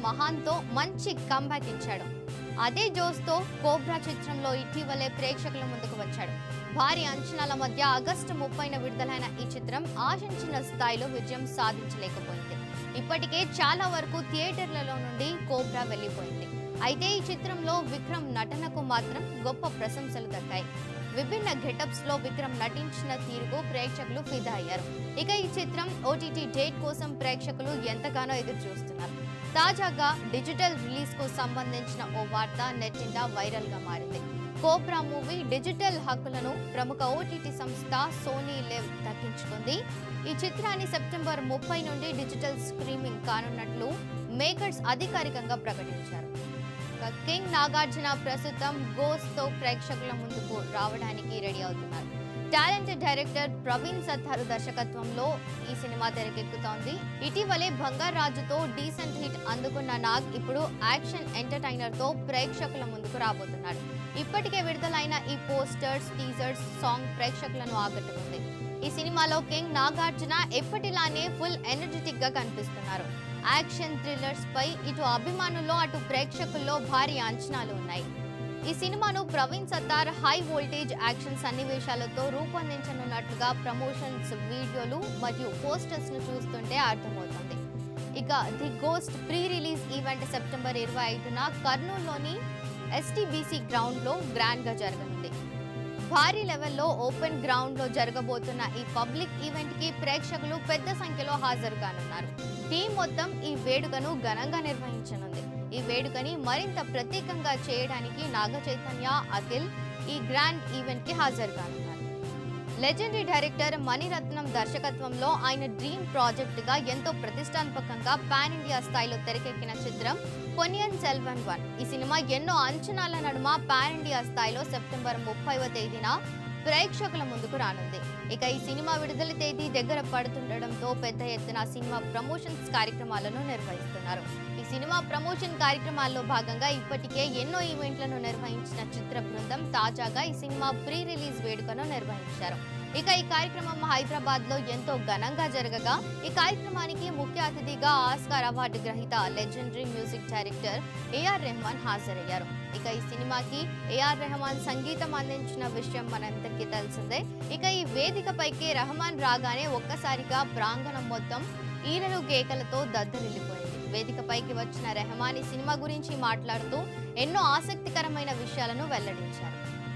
మహాన్తో మంచి కంబ్యాక్ ఇచ్చాడు అదే జోస్తో కోబ్రా చిత్రంలో ఇటీవలే ప్రేక్షకుల ముందుకు వచ్చాడు భారీ అంచనాల మధ్య ఆగస్టు ముప్పైన విడుదలైన ఈ చిత్రం ఆశించిన స్థాయిలో విజయం సాధించలేకపోయింది ఇప్పటికే చాలా వరకు థియేటర్లలో నుండి కోబ్రా వెళ్ళిపోయింది అయితే ఈ చిత్రంలో విక్రమ్ నటనకు మాత్రం గొప్ప ప్రశంసలు దక్కాయి విభిన్న గెటప్స్ లో విక్రమ్ నటించిన తీరుకు ప్రేక్షకులు ఫిదా అయ్యారు ఇక ఈ చిత్రం ఓటీటీ డేట్ కోసం ప్రేక్షకులు ఎంతగానో ఎదురు చూస్తున్నారు తాజాగా డిజిటల్ రిలీజ్ కు సంబంధించిన ఓ వార్త నెట్టిండా వైరల్ గా మారింది కోబ్రా మూవీ డిజిటల్ హక్కులను ప్రముఖ ఓటీటీ సంస్థ సోనీ లెవ్ దక్కించుకుంది ఈ చిత్రాన్ని సెప్టెంబర్ ముప్పై నుండి డిజిటల్ స్ట్రీమింగ్ కానున్నట్లు మేకర్స్ అధికారికంగా ప్రకటించారు ఇక కింగ్ నాగార్జున ప్రస్తుతం గోస్ట్ తో ప్రేక్షకుల ముందుకు రావడానికి రెడీ అవుతున్నారు టాలెంటెడ్ డైరెక్టర్ ప్రవీణ్ సత్తారు దర్శకత్వంలో ఈ సినిమా తెరకెక్కుతోంది ఇటీవలే బంగారాజుతో డీసెంట్ హిట్ అందుకున్న నాగ్ ఇప్పుడు యాక్షన్ ఎంటర్టైనర్ తో ప్రేక్షకుల ముందుకు రాబోతున్నాడు ఇప్పటికే విడుదలైన ఈ పోస్టర్స్ టీజర్స్ సాంగ్ ప్రేక్షకులను ఆకట్టుకుంది ఈ సినిమాలో కింగ్ నాగార్జున ఎప్పటిలానే ఫుల్ ఎనర్జెటిక్ గా కనిపిస్తున్నారు యాక్షన్ థ్రిల్లర్స్ పై ఇటు అభిమానుల్లో అటు ప్రేక్షకుల్లో భారీ అంచనాలు ఉన్నాయి ఈ సినిమాను Praveen Sattar high voltage action సన్నివేశాలతో రూపొందించనున్నట్లుగా ప్రమోషన్స్ వీడియోలు మరియు పోస్టర్స్ ను చూస్తుంటే అర్థమవుతుంది ఇక the ghost pre release event September ఇరవై ఐదున కర్నూలులోని ఎస్టీబీసీ గ్రౌండ్ లో గ్రాండ్ గా జరగనుంది భారీ లెవెల్లో ఓపెన్ గ్రౌండ్ లో జరగబోతున్న ఈ పబ్లిక్ ఈవెంట్ కి ప్రేక్షకులు పెద్ద సంఖ్యలో హాజరు కానున్నారు టీం మొత్తం ఈ వేడుకను ఘనంగా నిర్వహించనుంది ఈ వేడుకని మరింత ప్రత్యేకంగా చేయడానికి నాగ చైతన్య అఖిల్ ఈ గ్రాండ్ ఈవెంట్ కి హాజరు కానున్నారు లెజెండరీ డైరెక్టర్ మణిరత్నం దర్శకత్వంలో ఆయన డ్రీమ్ ప్రాజెక్ట్ గా ఎంతో ప్రతిష్టాత్మకంగా పాన్ ఇండియా స్థాయిలో తెరకెక్కిన చిత్రం పొనియన్ సెల్వన్ వన్ ఈ సినిమా ఎన్నో అంచనాల నడుమ పాన్ ఇండియా స్థాయిలో సెప్టెంబర్ ముప్పైవ తేదీన ప్రేక్షకుల ముందుకు రానుంది ఇక ఈ సినిమా విడుదల తేదీ దగ్గర పడుతుండటంతో పెద్ద ఎత్తున సినిమా ప్రమోషన్స్ కార్యక్రమాలను నిర్వహిస్తున్నారు ఈ సినిమా ప్రమోషన్ కార్యక్రమాల్లో భాగంగా ఇప్పటికే ఎన్నో ఈవెంట్లను నిర్వహించిన చిత్ర బృందం తాజాగా ఈ సినిమా ప్రీ రిలీజ్ వేడుకను నిర్వహించారు ఇక ఈ కార్యక్రమం హైదరాబాద్ లో ఎంతో ఘనంగా జరగగా ఈ కార్యక్రమానికి ముఖ్య అతిథిగా ఆస్కార్ అవార్డు గ్రహీత legendary music director AR Rahman హాజరయ్యారు ఇక ఈ సినిమాకి ఏఆర్ రెహమాన్ సంగీతం అందించిన విషయం మనందరికీ తెలిసిందే ఇక ఈ వేదికపైకి రెహమాన్ రాగానే ఒక్కసారిగా ప్రాంగణం మొత్తం ఈలలు కేకలతో దద్దరిల్లిపోయింది వేదికపైకి వచ్చిన రెహమాన్ ఈ సినిమా గురించి మాట్లాడుతూ ఎన్నో ఆసక్తికరమైన విషయాలను వెల్లడించారు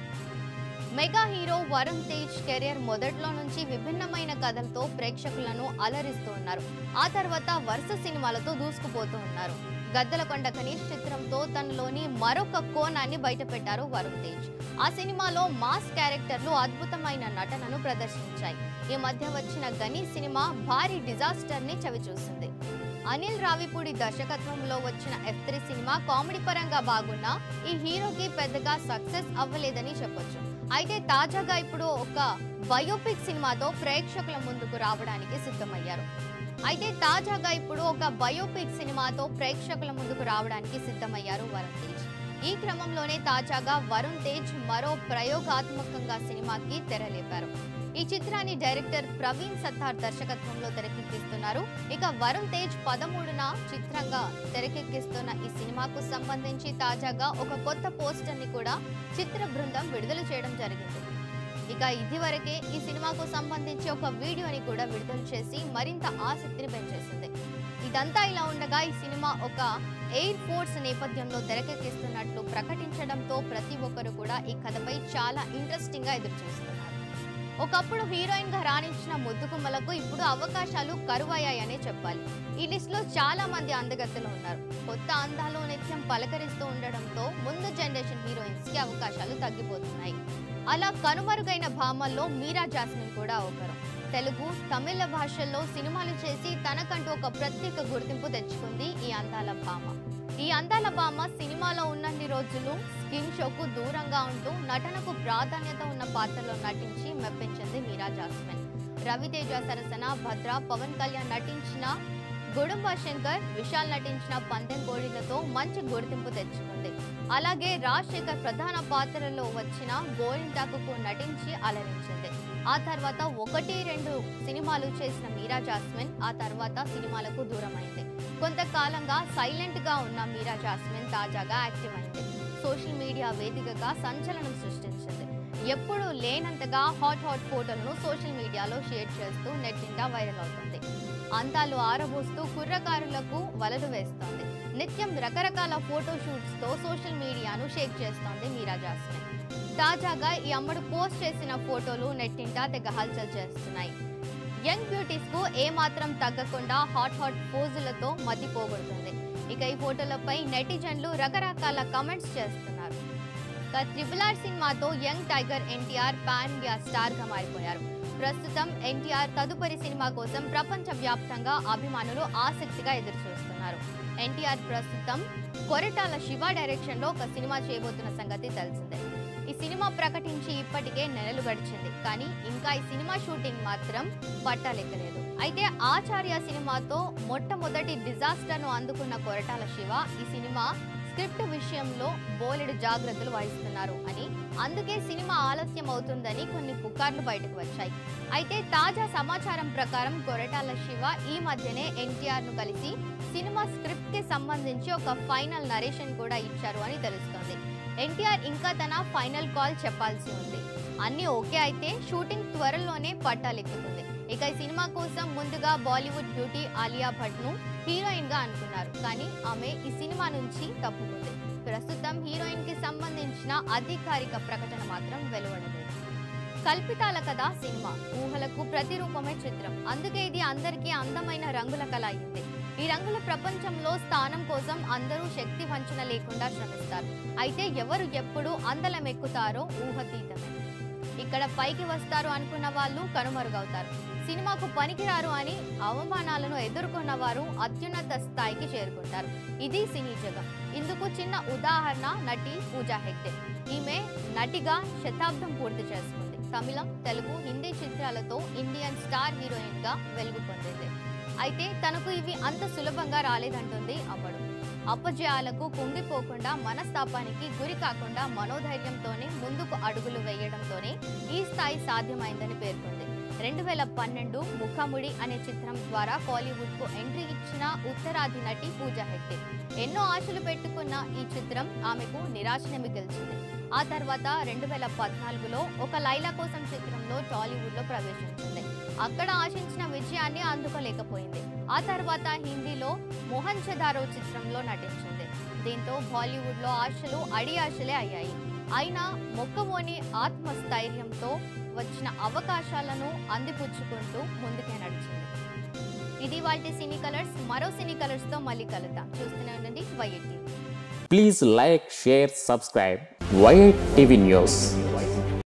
mega hero Varun Tej career మొదట్లో నుంచి విభిన్నమైన కథలతో ప్రేక్షకులను అలరిస్తూ ఉన్నారు ఆ తర్వాత వరుస సినిమాలతో దూసుకుపోతూ ఉన్నారు గద్దలకొండ గణేష్ చిత్రంతో తనలోని మరొక కోణాన్ని బయటపెట్టారు వరుణ్ తేజ్ ఆ సినిమాలో మాస్ క్యారెక్టర్లు అద్భుతమైన నటనను ప్రదర్శించాయి ఈ మధ్య వచ్చిన గణేష్ సినిమా భారీ డిజాస్టర్ ని చవిచూసింది అనిల్ రావిపూడి దర్శకత్వంలో వచ్చిన ఎఫ్ త్రీ సినిమా కామెడీ పరంగా బాగున్నా ఈ హీరోకి పెద్దగా సక్సెస్ అవ్వలేదని చెప్పొచ్చు అయితే తాజాగా ఇప్పుడు ఒక బయోపిక్ సినిమాతో ప్రేక్షకుల ముందుకు రావడానికి సిద్ధమయ్యారు అయితే తాజాగా ఇప్పుడు ఒక బయోపిక్ సినిమాతో ప్రేక్షకుల ముందుకు రావడానికి సిద్ధమయ్యారు వరుణ్ తేజ్ ఈ క్రమంలోనే తాజాగా వరుణ్ తేజ్ మరో ప్రయోగాత్మకంగా సినిమాకి తెరలేపారు ఈ చిత్రాన్ని డైరెక్టర్ ప్రవీణ్ సత్తార్ దర్శకత్వంలో తెరకెక్కిస్తున్నారు ఇక వరుణ్ తేజ్ పదమూడున చిత్రంగా తెరకెక్కిస్తున్న ఈ సినిమాకు సంబంధించి తాజాగా ఒక కొత్త పోస్టర్ ని కూడా చిత్ర బృందం విడుదల చేయడం జరిగింది ఇక ఇదివరకే ఈ సినిమాకు సంబంధించి ఒక వీడియోని కూడా విడుదల చేసి మరింత ఆసక్తిని పెంచేసింది ఇదంతా ఇలా ఉండగా ఈ సినిమా ఒక ఎయిర్ ఫోర్స్ నేపథ్యంలో తెరకెక్కిస్తున్నట్లు ప్రకటించడంతో ప్రతి ఒక్కరు కూడా ఈ కథపై చాలా ఇంట్రెస్టింగ్ గా ఎదురు చూస్తున్నారు ఒకప్పుడు హీరోయిన్ గా రాణించిన ముద్దుకుమ్మలకు ఇప్పుడు అవకాశాలు కరువయ్యాయనే చెప్పాలి ఈ లిస్ట్ లో చాలా మంది అందగత్తెలు ఉన్నారు కొత్త అందాలు నిత్యం పలకరిస్తూ ఉండడంతో ముందు జనరేషన్ హీరోయిన్స్ కి అవకాశాలు తగ్గిపోతున్నాయి అలా కనుమరుగైన భామల్లో మీరా జాస్మిన్ కూడా ఒకరు తెలుగు తమిళ భాషల్లో సినిమాలు చేసి తనకంటూ ఒక ప్రత్యేక గుర్తింపు తెచ్చుకుంది ఈ అందాల భామ ఈ అందాల భామ సినిమాలో ఉన్నన్ని రోజులు స్కిన్ షోకు దూరంగా ఉంటూ నటనకు ప్రాధాన్యత ఉన్న పాత్రలో నటించి మెప్పించింది మీరా జాస్మిన్ రవితేజ సరసన భద్ర పవన్ కళ్యాణ్ నటించిన గుడుంబ శంకర్ విశాల్ నటించిన పందెం కోడిలతో మంచి గుర్తింపు తెచ్చుకుంది అలాగే రాజశేఖర్ ప్రధాన పాత్రలో వచ్చిన గోరింటాకు నటించి అలరించింది ఆ తర్వాత ఒకటి రెండు సినిమాలు చేసిన మీరా జాస్మిన్ ఆ తర్వాత సినిమాలకు దూరమైంది కొంతకాలంగా సైలెంట్ గా ఉన్న మీరా జాస్మిన్ తాజాగా యాక్టివ్ అయింది సోషల్ మీడియా వేదికగా సంచలనం సృష్టించింది ఎప్పుడూ లేనంతగా హాట్ హాట్ ఫోటోలను సోషల్ మీడియాలో షేర్ చేస్తూ నెట్టింటా వైరల్ అవుతుంది అందాలు ఆరబోస్తూ కుర్రకారులకు వలలు వేస్తోంది నిత్యం రకరకాల ఫోటో షూట్స్ తో సోషల్ మీడియాను షేక్ చేస్తోంది మీరా జాస్మిన్ తాజాగా ఈ అమ్మడు పోస్ట్ చేసిన ఫోటోలు నెట్టింటా తెగ హల్చల్ చేస్తున్నాయి యంగ్ బ్యూటీస్ కు ఏమాత్రం తగ్గకుండా హాట్ హాట్ పోజులతో మతి పోగొడుతుంది ఇక ఈ ఫోటోలపై నెటిజన్లు రకరకాల కమెంట్స్ చేస్తున్నారు ఇక త్రిపుల్ ఆర్ సినిమాతో young tiger NTR pan India star గా మారిపోయారు ప్రస్తుతం ఎన్టీఆర్ తదుపరి సినిమా కోసం ప్రపంచ వ్యాప్తంగా అభిమానులు ఆసక్తిగా ఎదురు చూస్తున్నారు ఎన్టీఆర్ ప్రస్తుతం కొరటాల శివ డైరెక్షన్ లో ఒక సినిమా చేయబోతున్న సంగతి తెలిసిందే ఈ సినిమా ప్రకటించి ఇప్పటికే నెలలు గడిచింది కానీ ఇంకా ఈ సినిమా షూటింగ్ మాత్రం పట్టాలెక్కలేదు అయితే ఆచార్య సినిమాతో మొట్టమొదటి డిజాస్టర్ ను అందుకున్న కొరటాల శివ ఈ సినిమా స్క్రిప్ట్ విషయంలో బోలెడు జాగ్రత్తలు వహిస్తున్నారు అని అందుకే సినిమా ఆలస్యం అవుతుందని కొన్ని పుకార్లు బయటకు వచ్చాయి అయితే తాజా సమాచారం ప్రకారం కొరటాల శివ ఈ మధ్యనే ఎన్టీఆర్ ను కలిసి సినిమా స్క్రిప్ట్ కి సంబంధించి ఒక ఫైనల్ నరేషన్ కూడా ఇచ్చారు అని తెలుస్తోంది ఎన్టీఆర్ ఇంకా తన ఫైనల్ కాల్ చెప్పాల్సి ఉంది అన్ని ఓకే అయితే షూటింగ్ త్వరలోనే పట్టాలెక్కుతుంది ఇక ఈ సినిమా కోసం ముందుగా బాలీవుడ్ బ్యూటీ ఆలియా భట్ ను హీరోయిన్ గా అనుకున్నారు కానీ ఆమె ఈ సినిమా నుంచి తప్పుకుంది ప్రస్తుతం హీరోయిన్ కి సంబంధించిన అధికారిక ప్రకటన మాత్రం వెలువడలేదు కల్పితాల కథ సినిమా ఊహలకు ప్రతిరూపమే చిత్రం అందుకే ఇది అందరికీ అందమైన రంగుల కళ అయింది ఈ రంగుల ప్రపంచంలో స్థానం కోసం అందరూ శక్తి వంచన లేకుండా శ్రమిస్తారు అయితే ఎవరు ఎప్పుడు అందలం ఎక్కుతారో ఊహతీతమే ఇక్కడ పైకి వస్తారు అనుకున్న వాళ్ళు కనుమరుగవుతారు సినిమాకు పనికిరారు అని అవమానాలను ఎదుర్కొన్న వారు అత్యున్నత స్థాయికి చేరుకుంటారు ఇది సినీ జగం ఇందుకు చిన్న ఉదాహరణ నటి పూజా హెగ్డే ఈమె నటిగా శతాబ్దం పూర్తి చేసుకుంది తమిళం తెలుగు హిందీ చిత్రాలతో ఇండియన్ స్టార్ హీరోయిన్ గా వెలుగు పొందింది అయితే తనకు ఇవి అంత సులభంగా రాలేదంటుంది అమ్మడు అపజయాలకు కుంగిపోకుండా మనస్తాపానికి గురి కాకుండా మనోధైర్యంతోనే ముందుకు అడుగులు వేయడంతోనే ఈ స్థాయి సాధ్యమైందని పేర్కొంది రెండు వేల పన్నెండు ముఖముడి అనే చిత్రం ద్వారా కాలీవుడ్ కు ఎంట్రీ ఇచ్చిన ఉత్తరాది నటి పూజా హెగ్డే ఎన్నో ఆశలు పెట్టుకున్న ఈ చిత్రం ఆమెకు నిరాశనే మిగిల్చింది ఆ తర్వాత రెండు వేల పద్నాలుగులో ఒక లైలా కోసం చిత్రంలో టాలీవుడ్ లో ప్రవేశించింది అక్కడ ఆశించిన విజయాన్ని అందుకోలేకపోయింది ఆ తర్వాత హిందీలో మోహన్ చదారో చిత్రంలో నటించింది దీంతో బాలీవుడ్ లో ఆశలు అడి ఆశలే అయ్యాయి అయినా మొక్కవోని ఆత్మస్థైర్యంతో వచ్చిన అవకాశాలను అందిపుచ్చుకుంటూ ముందుకే నడిచింది ఇది వాటి సినీ కలర్స్ మరో సినీ కలర్స్ తో మళ్ళీ కలుద్దాం చూస్తూనే ఉండండి వైఎట్ Please like, share, subscribe. Wired TV News.